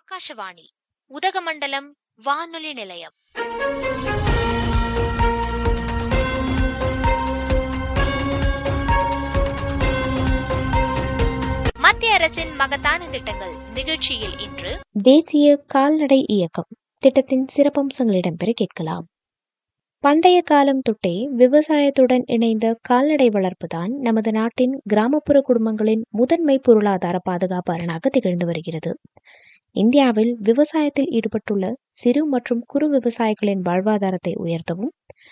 ஆகாஷவாணி உதகமண்டலம் வானொலி நிலையம் மத்திய அரசின் மகத்தான திட்டங்கள் நிகழ்ச்சியில் இன்று தேசிய கால்நடை இயக்கம் திட்டத்தின் சிறப்பம்சங்கள் இடம்பெற கேட்கலாம் பண்டைய காலம் தொட்டே விவசாயத்துடன் இணைந்த கால்நடை வளர்ப்புதான் நமது நாட்டின் கிராமப்புற குடும்பங்களின் முதன்மை பொருளாதார பாதுகாப்பு அரணாக திகழ்ந்து வருகிறது இந்தியாவில் விவசாயத்தில் ஈடுபட்டுள்ள சிறு மற்றும் குறு விவசாயிகளின் வாழ்வாதாரத்தை உயர்த்தவும்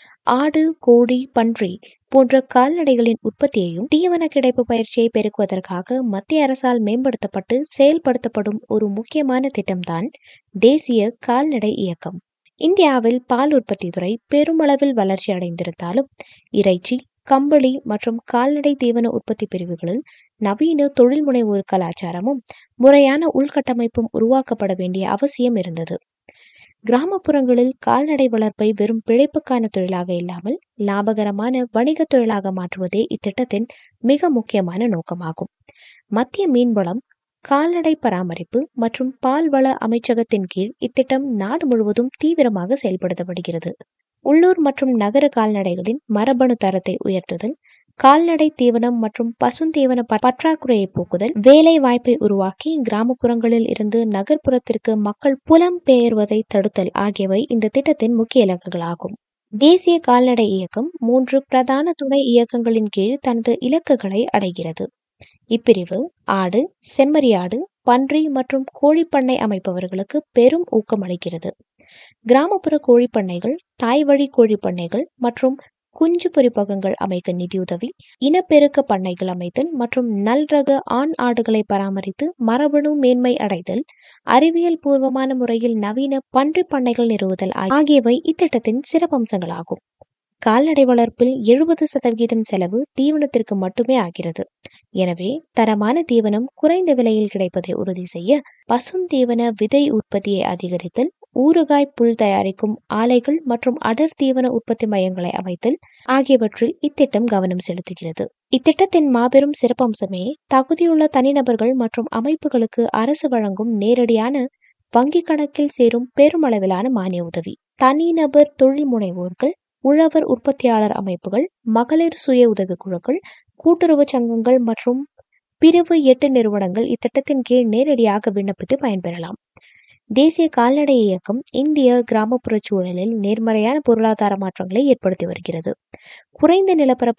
ஆடு கோழி பன்றி போன்ற கால்நடைகளின் உற்பத்தியையும் தீவன கிடைப்பு பயிற்சியை பெருக்குவதற்காக மத்திய அரசால் மேம்படுத்தப்பட்டு செயல்படுத்தப்படும் ஒரு முக்கியமான திட்டம்தான் தேசிய கால்நடை இயக்கம் இந்தியாவில் பால் உற்பத்தி துறை பெருமளவில் வளர்ச்சி அடைந்திருந்தாலும் இறைச்சி கம்பளி மற்றும் கால்நடை தீவன உற்பத்தி பிரிவுகளில் நவீன தொழில் முனைவோர் கலாச்சாரமும் முறையான உள்கட்டமைப்பும் உருவாக்கப்பட வேண்டிய அவசியம் இருந்தது கிராமப்புறங்களில் கால்நடை வளர்ப்பை வெறும் பிழைப்புக்கான தொழிலாக இல்லாமல் லாபகரமான வணிக தொழிலாக மாற்றுவதே இத்திட்டத்தின் மிக முக்கியமான நோக்கமாகும் மத்திய மீன்வளம் கால்நடை பராமரிப்பு மற்றும் பால்வள அமைச்சகத்தின் கீழ் இத்திட்டம் நாடு முழுவதும் தீவிரமாக செயல்படுத்தப்படுகிறது உள்ளூர் மற்றும் நகர கால்நடைகளின் மரபணு தரத்தை உயர்த்துதல் கால்நடை தீவனம் மற்றும் பசுந்தீவன பற்றாக்குறையை போக்குதல் வேலை வாய்ப்பை உருவாக்கி கிராமப்புறங்களில் இருந்து நகர்ப்புறத்திற்கு மக்கள் புலம் பெயர்வதை தடுத்தல் ஆகியவை இந்த திட்டத்தின் முக்கிய இலக்குகளாகும் தேசிய கால்நடை இயக்கம் மூன்று பிரதான துணை இயக்கங்களின் கீழ் தனது இலக்குகளை அடைகிறது இப்பிரிவு ஆடு செம்மறியாடு பன்றி மற்றும் கோழிப்பண்ணை அமைப்பவர்களுக்கு பெரும் ஊக்கம் அளிக்கிறது கிராமப்புற கோழிப்பண்ணைகள் தாய் வழி கோழிப்பண்ணைகள் மற்றும் குஞ்சு பொறிப்பகங்கள் அமைக்க நிதியுதவி இனப்பெருக்க பண்ணைகள் அமைத்தல் மற்றும் நல்ரக ஆண் ஆடுகளை பராமரித்து மரபணு மேன்மை அடைதல் அறிவியல் பூர்வமான முறையில் நவீன பன்றி பண்ணைகள் நிறுவுதல் ஆகியவை இத்திட்டத்தின் சிறப்பம்சங்களாகும் கால்நடை வளர்ப்பில் எழுபது சதவிகிதம் செலவு தீவனத்திற்கு மட்டுமே ஆகிறது எனவே தரமான தீவனம் குறைந்த விலையில் கிடைப்பதை உறுதி செய்ய பசுந்தீவன விதை உற்பத்தியை அதிகரித்தல் ஊறுகாய் புல் தயாரிக்கும் ஆலைகள் மற்றும் அடர் தீவன உற்பத்தி மையங்களை அமைத்தல் ஆகியவற்றில் இத்திட்டம் கவனம் செலுத்துகிறது இத்திட்டத்தின் மாபெரும் சிறப்பம்சமே தகுதியுள்ள தனிநபர்கள் மற்றும் அமைப்புகளுக்கு அரசு வழங்கும் நேரடியான வங்கிக் கணக்கில் சேரும் பெருமளவிலான மானிய உதவி தனிநபர் தொழில் முனைவோர்கள் உழவர் உற்பத்தியாளர் அமைப்புகள் மகளிர் சுய உதவி குழுக்கள் கூட்டுறவு சங்கங்கள் மற்றும் பிரிவு எட்டு நிறுவனங்கள் இத்திட்டத்தின் கீழ் நேரடியாக விண்ணப்பித்து பயன்பெறலாம் தேசிய கால்நடை இயக்கம் இந்திய கிராமப்புற சூழலில் நேர்மறையான பொருளாதார மாற்றங்களை ஏற்படுத்தி வருகிறது குறைந்த நிலப்பரப்பு